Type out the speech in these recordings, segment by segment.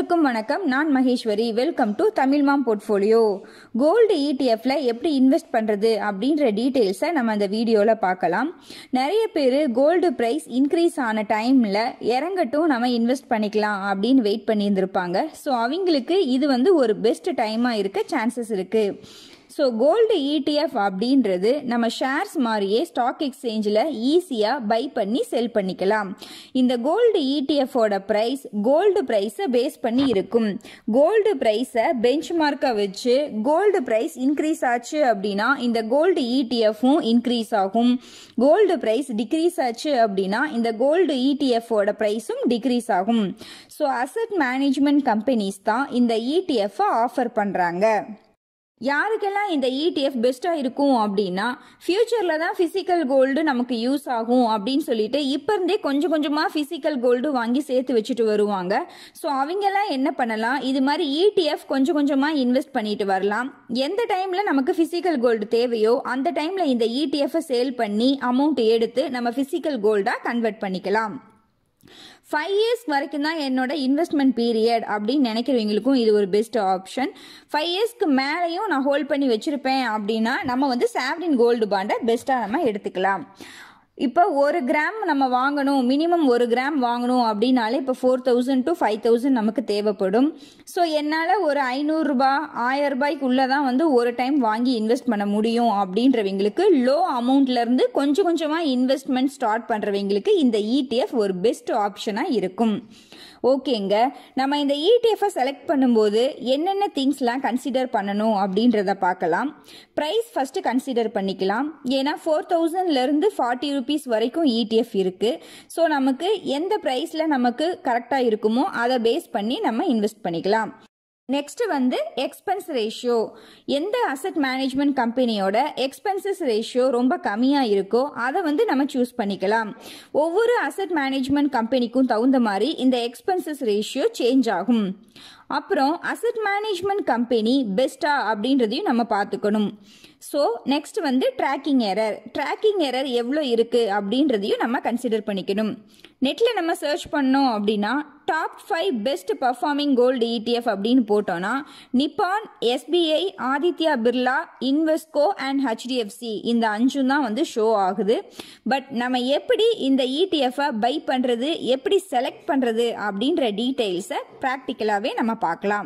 அனைவருக்கும் வணக்கம் நான் Maheswari welcome to Tamil mom portfolio gold இடிஎஃப்ல எப்படி இன்வெஸ்ட் பண்றது அப்படின்ற டீட்டெயில்ஸை நம்ம அந்த வீடியோல பார்க்கலாம் நிறைய பேர் கோல்டு பிரைஸ் இன்க்ரீஸ் ஆன டைம்ல இறங்கட்டும் நம்ம இன்வெஸ்ட் பண்ணிக்கலாம் அப்படின்னு வெயிட் பண்ணியிருந்திருப்பாங்க ஸோ அவங்களுக்கு இது வந்து ஒரு பெஸ்ட் டைமா இருக்க சான்சஸ் இருக்கு ஸோ கோல்டு இடிஎஃப் அப்படின்றது நம்ம ஷேர்ஸ் மாதிரியே ஸ்டாக் எக்ஸ்சேஞ்சில் ஈஸியாக பை பண்ணி செல் பண்ணிக்கலாம் இந்த கோல்டு இடிஎஃபோட ப்ரைஸ் கோல்டு ப்ரைஸை பேஸ் பண்ணி இருக்கும் கோல்டு ப்ரைஸை பெஞ்ச் மார்க்கை வச்சு கோல்டு ப்ரைஸ் இன்க்ரீஸ் ஆச்சு அப்படின்னா இந்த கோல்டு இடிஎஃப்பும் இன்க்ரீஸ் ஆகும் கோல்டு ப்ரைஸ் டிக்ரீஸ் ஆச்சு அப்படின்னா இந்த கோல்டு இடிஎஃபோட ப்ரைஸும் டிக்ரீஸ் ஆகும் ஸோ அசட் மேனேஜ்மெண்ட் கம்பெனிஸ் தான் இந்த இடிஎஃப்பை ஆஃபர் பண்ணுறாங்க யாருக்கெல்லாம் இந்த இடிஎஃப் பெஸ்ட்டாக இருக்கும் அப்படின்னா ஃப்யூச்சரில் தான் ஃபிசிக்கல் கோல்டு நமக்கு யூஸ் ஆகும் அப்படின்னு சொல்லிட்டு இப்போ இருந்தே கொஞ்சம் கொஞ்சமாக ஃபிசிக்கல் கோல்டு வாங்கி சேர்த்து வச்சுட்டு வருவாங்க ஸோ அவங்கெல்லாம் என்ன பண்ணலாம் இது மாதிரி இடிஎஃப் கொஞ்சம் கொஞ்சமாக இன்வெஸ்ட் பண்ணிட்டு வரலாம் எந்த டைமில் நமக்கு ஃபிசிக்கல் கோல்டு தேவையோ அந்த டைமில் இந்த இடிஎஃப்பை சேல் பண்ணி அமௌண்ட் எடுத்து நம்ம ஃபிசிக்கல் கோல்டாக கன்வெர்ட் பண்ணிக்கலாம் ஃபைவ் இயர்ஸ் வரைக்கும் தான் என்னோட இன்வெஸ்ட்மெண்ட் பீரியட் அப்படின்னு நினைக்கிறவங்களுக்கும் இது ஒரு பெஸ்ட் ஆப்ஷன் ஃபைவ் இயர்ஸ்க்கு மேலேயும் நான் ஹோல்ட் பண்ணி வச்சுருப்பேன் அப்படின்னா நம்ம வந்து சாவ்ரின் கோல்டு பாண்டை பெஸ்ட்டாக நம்ம எடுத்துக்கலாம் இப்போ ஒரு கிராம் நம்ம வாங்கணும் மினிமம் ஒரு கிராம் வாங்கணும் அப்படின்னாலே இப்போ four thousand to five thousand நமக்கு தேவைப்படும் ஸோ என்னால் ஒரு ஐநூறுரூபா ஆயிரம் ரூபாய்க்குள்ளே தான் வந்து ஒரு டைம் வாங்கி இன்வெஸ்ட் பண்ண முடியும் அப்படின்றவங்களுக்கு லோ அமௌண்ட்லேருந்து கொஞ்சம் கொஞ்சமாக இன்வெஸ்ட்மெண்ட் ஸ்டார்ட் பண்ணுறவங்களுக்கு இந்த இடிஎஃப் ஒரு பெஸ்ட் ஆப்ஷனாக இருக்கும் ஓகேங்க நம்ம இந்த இடிஎஃப்பை செலக்ட் பண்ணும்போது என்னென்ன திங்ஸ்லாம் கன்சிடர் பண்ணணும் அப்படின்றத பார்க்கலாம் ப்ரைஸ் ஃபஸ்ட்டு கன்சிடர் பண்ணிக்கலாம் ஏன்னா ஃபோர் தௌசண்ட்லேருந்து ஃபார்ட்டி ருபீஸ் வரைக்கும் இடிஎஃப் இருக்குது ஸோ நமக்கு எந்த ப்ரைஸில் நமக்கு கரெக்டாக இருக்குமோ அதை பேஸ் பண்ணி நம்ம இன்வெஸ்ட் பண்ணிக்கலாம் நெக்ஸ்ட் வந்து எக்ஸ்பென்ஸ் ரேஷியோ எந்த அசட் மேனேஜ்மெண்ட் கம்பெனியோட எக்ஸ்பென்சஸ் ரேஷியோ ரொம்ப கம்மியாக இருக்கோ அதை வந்து நம்ம சூஸ் பண்ணிக்கலாம் ஒவ்வொரு அசட் மேனேஜ்மெண்ட் கம்பெனிக்கும் தகுந்த மாதிரி இந்த எக்ஸ்பென்சஸ் ரேஷியோ சேஞ்ச் ஆகும் அப்புறம் அசட் மேனேஜ்மெண்ட் கம்பெனி பெஸ்ட்டா அப்படின்றதையும் நம்ம பார்த்துக்கணும் ஸோ நெக்ஸ்ட் வந்து ட்ராக்கிங் எரர் ட்ராக்கிங் எரர் எவ்வளோ இருக்குது அப்படின்றதையும் நம்ம கன்சிடர் பண்ணிக்கணும் நெட்டில் நம்ம சர்ச் பண்ணோம் அப்படின்னா top five best performing gold ETF அப்படின்னு போட்டோன்னா Nippon SBI Aditya Birla Invesco and HDFC இந்த அஞ்சும் தான் வந்து ஷோ ஆகுது பட் நம்ம எப்படி இந்த இடிஎஃப்பை பை பண்ணுறது எப்படி செலக்ட் பண்ணுறது அப்படின்ற டீட்டெயில்ஸை ப்ராக்டிக்கலாகவே நம்ம பார்க்கலாம்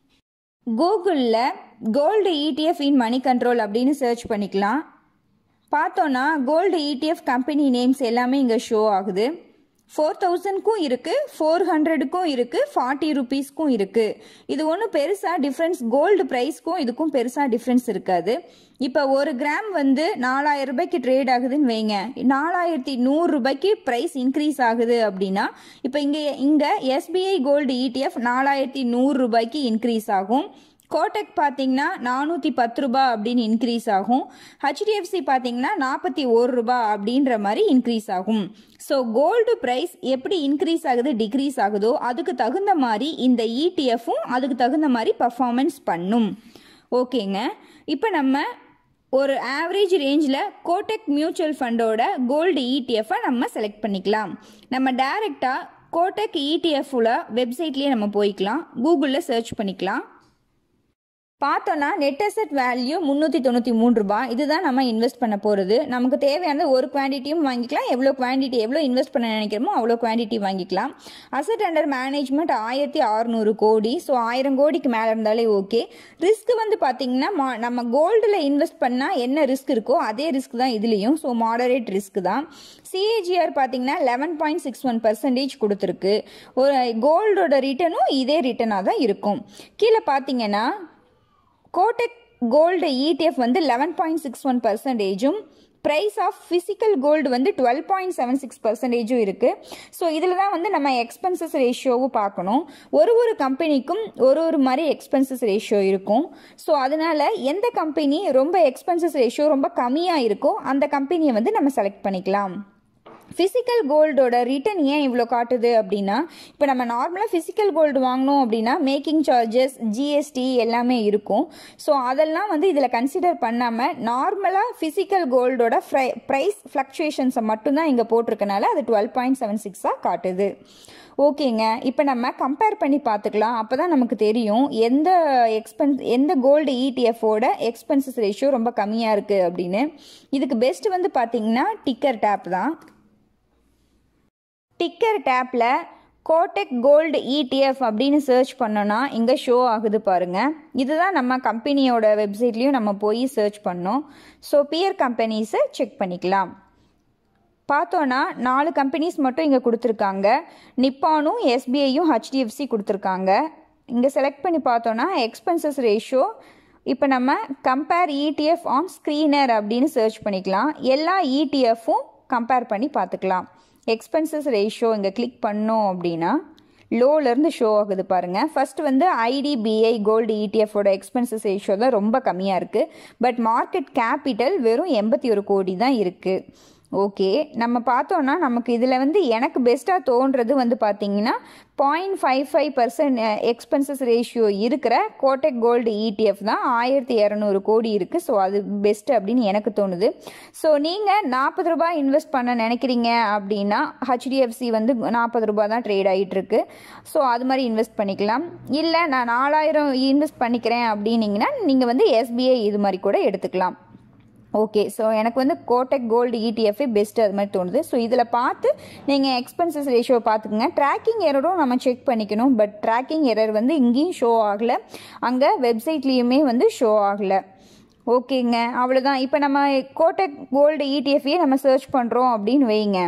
கூகுளில் gold ETF in money control அப்படின்னு சர்ச் பண்ணிக்கலாம் பார்த்தோன்னா கோல்டு இடிஎஃப் கம்பெனி நேம்ஸ் எல்லாமே இங்கே ஷோ ஆகுது ஃபோர் தௌசண்ட்க்கும் இருக்குது ஃபோர் ஹண்ட்ரடுக்கும் இருக்குது ஃபார்ட்டி ருபீஸ்க்கும் இருக்குது இது ஒன்றும் பெருசாக டிஃப்ரென்ஸ் கோல்டு ப்ரைஸ்க்கும் இதுக்கும் பெருசாக டிஃப்ரென்ஸ் இருக்காது இப்போ ஒரு கிராம் வந்து நாலாயிரம் ரூபாய்க்கு ட்ரேட் ஆகுதுன்னு வைங்க நாலாயிரத்தி நூறு ரூபாய்க்கு ப்ரைஸ் இன்க்ரீஸ் ஆகுது அப்படின்னா இப்போ இங்கே இங்கே எஸ்பிஐ கோல்டு இடிஎஃப் நாலாயிரத்தி நூறு ரூபாய்க்கு இன்க்ரீஸ் ஆகும் கோட்டக் பார்த்தீங்கன்னா நானூற்றி பத்து ரூபா அப்படின்னு இன்க்ரீஸ் ஆகும் ஹெச்டிஎஃப்சி பார்த்தீங்கன்னா நாற்பத்தி ஒரு ரூபா அப்படின்ற மாதிரி இன்க்ரீஸ் ஆகும் ஸோ கோல்டு ப்ரைஸ் எப்படி இன்க்ரீஸ் ஆகுது டிக்ரீஸ் ஆகுதோ அதுக்கு தகுந்த மாதிரி இந்த இடிஎஃப்பும் அதுக்கு தகுந்த மாதிரி பர்ஃபார்மன்ஸ் பண்ணும் ஓகேங்க இப்போ நம்ம ஒரு ஆவரேஜ் ரேஞ்சில் கோட்டக் மியூச்சுவல் ஃபண்டோட கோல்டு இடிஎஃப்பை நம்ம செலக்ட் பண்ணிக்கலாம் நம்ம டைரெக்டாக கோட்டக் இடிஎஃப்ல வெப்சைட்லேயே நம்ம போய்க்கலாம் கூகுளில் சர்ச் பண்ணிக்கலாம் பார்த்தோன்னா நெட் அசட் வேல்யூ முந்நூற்றி தொண்ணூற்றி மூணு ரூபாய் இதுதான் நம்ம இன்வெஸ்ட் பண்ண போகிறது நமக்கு தேவையான ஒரு குவான்டிட்டியும் வாங்கிக்கலாம் எவ்வளோ குவான்டிட்டி எவ்வளோ இன்வெஸ்ட் பண்ண நினைக்கிறோமோ அவ்வளோ குவான்டிட்டி வாங்கிக்கலாம் அசட் அண்டர் மேனேஜ்மெண்ட் ஆயிரத்தி அறுநூறு கோடி ஸோ ஆயிரம் கோடிக்கு மேலே இருந்தாலே ஓகே ரிஸ்க் வந்து பார்த்தீங்கன்னா நம்ம கோல்டில் இன்வெஸ்ட் பண்ணால் என்ன ரிஸ்க் இருக்கோ அதே ரிஸ்க் தான் இதுலேயும் ஸோ மாடரேட் ரிஸ்க் தான் சிஏஜிஆர் பார்த்தீங்கன்னா eleven point six one percentage கொடுத்துருக்கு ஒரு கோல்டோட ரிட்டர்னும் இதே ரிட்டர்னாக தான் இருக்கும் கீழே பார்த்தீங்கன்னா கோட்டக் கோல்டு இடிஎஃப் வந்து லெவன் பாயிண்ட் சிக்ஸ் ஒன் பர்சன்டேஜும் ப்ரைஸ் ஆஃப் ஃபிசிக்கல் கோல்டு வந்து டுவெல் பாயிண்ட் செவன் சிக்ஸ் பர்சன்டேஜும் இருக்குது ஸோ இதில் தான் வந்து நம்ம எக்ஸ்பென்சஸ் ரேஷியோவும் பார்க்கணும் ஒரு ஒரு கம்பெனிக்கும் ஒரு ஒரு மாதிரி எக்ஸ்பென்சஸ் ரேஷியோ இருக்கும் ஸோ அதனால் எந்த கம்பெனி ரொம்ப எக்ஸ்பென்சஸ் ரேஷியோ ரொம்ப கம்மியாக இருக்கோ அந்த கம்பெனியை வந்து நம்ம செலக்ட் பண்ணிக்கலாம் ஃபிசிக்கல் கோல்டோட ரிட்டர்ன் ஏன் இவ்வளோ காட்டுது அப்படின்னா இப்போ நம்ம நார்மலாக ஃபிசிக்கல் கோல்டு வாங்கினோம் அப்படின்னா மேக்கிங் சார்ஜஸ் ஜிஎஸ்டி எல்லாமே இருக்கும் ஸோ அதெல்லாம் வந்து இதில் கன்சிடர் பண்ணாமல் நார்மலாக ஃபிசிக்கல் கோல்டோட ப்ரைஸ் ஃப்ளக்சுவேஷன்ஸை மட்டும்தான் இங்கே போட்டிருக்கனால அது டுவெல் பாயிண்ட் செவன் சிக்ஸாக காட்டுது ஓகேங்க இப்போ நம்ம கம்பேர் பண்ணி பார்த்துக்கலாம் அப்போ தான் நமக்கு தெரியும் எந்த எக்ஸ்பென்ஸ் எந்த கோல்டு இடிஎஃபோட எக்ஸ்பென்சஸ் ரேஷியோ ரொம்ப கம்மியாக இருக்குது அப்படின்னு இதுக்கு பெஸ்ட் வந்து பார்த்தீங்கன்னா டிக்கர் டேப் தான் டிக்கர் டேப்பில் கோடெக் கோல்டு இடிஎஃப் அப்படின்னு சர்ச் பண்ணோன்னா இங்கே ஷோ ஆகுது பாருங்கள் இதுதான் நம்ம கம்பெனியோட வெப்சைட்லேயும் நம்ம போய் சர்ச் பண்ணோம் ஸோ பியர் கம்பெனிஸை செக் பண்ணிக்கலாம் பார்த்தோன்னா நாலு கம்பெனிஸ் மட்டும் இங்கே கொடுத்துருக்காங்க நிப்பானும் எஸ்பிஐயும் ஹெச்டிஎஃப்சி கொடுத்துருக்காங்க இங்கே செலக்ட் பண்ணி பார்த்தோன்னா எக்ஸ்பென்சஸ் ரேஷியோ இப்போ நம்ம கம்பேர் இடிஎஃப் ஆன் ஸ்க்ரீனர் அப்படின்னு சர்ச் பண்ணிக்கலாம் எல்லா இடிஎஃப்பும் கம்பேர் பண்ணி பார்த்துக்கலாம் எக்ஸ்பென்சஸ் ரேஷியோ இங்கே கிளிக் பண்ணோம் அப்படின்னா லோலேருந்து ஷோ ஆகுது பாருங்கள் ஃபர்ஸ்ட் வந்து ஐடிபிஐ கோல்டு இடிஎஃபோட எக்ஸ்பென்சஸ் ரேஷியோ தான் ரொம்ப கம்மியாக இருக்குது பட் மார்க்கெட் கேபிட்டல் வெறும் எண்பத்தி ஒரு கோடி தான் இருக்குது ஓகே நம்ம பார்த்தோன்னா நமக்கு இதில் வந்து எனக்கு பெஸ்ட்டாக தோன்றது வந்து பார்த்தீங்கன்னா point five five percent expenses ratio இருக்கிற கோட்டெக் கோல்டு இடிஎஃப் தான் ஆயிரத்தி இரநூறு கோடி இருக்குது ஸோ அது பெஸ்ட் அப்படின்னு எனக்கு தோணுது ஸோ நீங்கள் நாற்பது ரூபாய் இன்வெஸ்ட் பண்ண நினைக்கிறீங்க அப்படின்னா ஹெச்டிஎஃப்சி வந்து நாற்பது ரூபாய் தான் ட்ரேட் ஆகிட்டு இருக்கு ஸோ அது மாதிரி இன்வெஸ்ட் பண்ணிக்கலாம் இல்லை நான் நாலாயிரம் இன்வெஸ்ட் பண்ணிக்கிறேன் அப்படின்னீங்கன்னா நீங்கள் வந்து எஸ்பிஐ இது மாதிரி கூட எடுத்துக்கலாம் ஓகே ஸோ எனக்கு வந்து கோட்டெக் கோல்டு இடிஎஃப் பெஸ்ட்டு அது மாதிரி தோணுது ஸோ இதில் பார்த்து நீங்கள் எக்ஸ்பென்சஸ் ரேஷியோ பார்த்துக்குங்க ட்ராக்கிங் எரரும் நம்ம செக் பண்ணிக்கணும் பட் ட்ராக்கிங் எரர் வந்து இங்கேயும் ஷோ ஆகலை அங்கே வெப்சைட்லேயுமே வந்து ஷோ ஆகலை ஓகேங்க அவ்வளோதான் இப்போ நம்ம கோட்டெக் கோல்டு இடிஎஃப்ஏ நம்ம சர்ச் பண்ணுறோம் அப்படின்னு வைங்க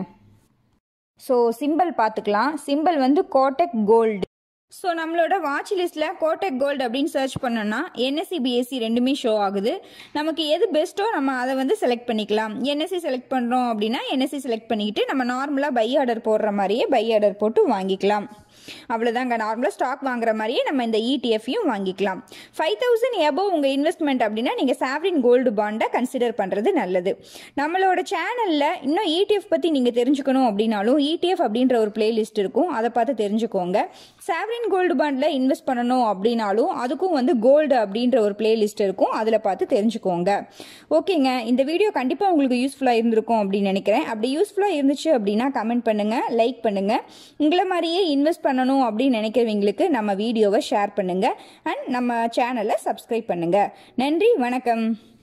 ஸோ சிம்பிள் பார்த்துக்கலாம் சிம்பிள் வந்து கோட்டெக் கோல்டு ஸோ நம்மளோட வாட்ச் லிஸ்ட்டில் கோட்டெக் கோல்டு அப்படின்னு சர்ச் பண்ணோன்னா என்எஸ்சி பிஎஸ்சி ரெண்டுமே ஷோ ஆகுது நமக்கு எது பெஸ்ட்டோ நம்ம அதை வந்து செலக்ட் பண்ணிக்கலாம் என்எஸ்சி செலக்ட் பண்ணுறோம் அப்படின்னா என்எஸ்சி செலக்ட் பண்ணிக்கிட்டு நம்ம நார்மலாக பை ஆர்டர் போடுற மாதிரியே பை ஆர்டர் போட்டு வாங்கிக்கலாம் அவ்வளோதாங்க நார்மலாக ஸ்டாக் வாங்குற மாதிரியே நம்ம இந்த இடிஎஃப்யும் வாங்கிக்கலாம் ஃபைவ் தௌசண்ட் எபோவ் உங்கள் இன்வெஸ்ட்மெண்ட் அப்படின்னா நீங்கள் சாவரின் கோல்டு பாண்டை கன்சிடர் பண்ணுறது நல்லது நம்மளோட சேனலில் இன்னும் இடிஎஃப் பற்றி நீங்கள் தெரிஞ்சுக்கணும் அப்படின்னாலும் இடிஎஃப் அப்படின்ற ஒரு பிளேலிஸ்ட் இருக்கும் அதை பார்த்து தெரிஞ்சுக்கோங்க சாவரின் கோல்டு பாண்டில் இன்வெஸ்ட் பண்ணணும் அப்படின்னாலும் அதுக்கும் வந்து கோல்டு அப்படின்ற ஒரு பிளேலிஸ்ட் இருக்கும் அதில் பார்த்து தெரிஞ்சுக்கோங்க ஓகேங்க இந்த வீடியோ கண்டிப்பாக உங்களுக்கு யூஸ்ஃபுல்லாக இருந்திருக்கும் அப்படின்னு நினைக்கிறேன் அப்படி யூஸ்ஃபுல்லாக இருந்துச்சு அப்படின்னா கமெண்ட் பண்ணுங்கள் லைக் பண்ணுங்கள் உங்களை மாதிரியே இன்வெஸ்ட் பண்ணணும் அப்படின்னு நினைக்கிறவங்களுக்கு நம்ம வீடியோவை ஷேர் பண்ணுங்கள் அண்ட் நம்ம சேனலை சப்ஸ்கிரைப் பண்ணுங்கள் நன்றி வணக்கம்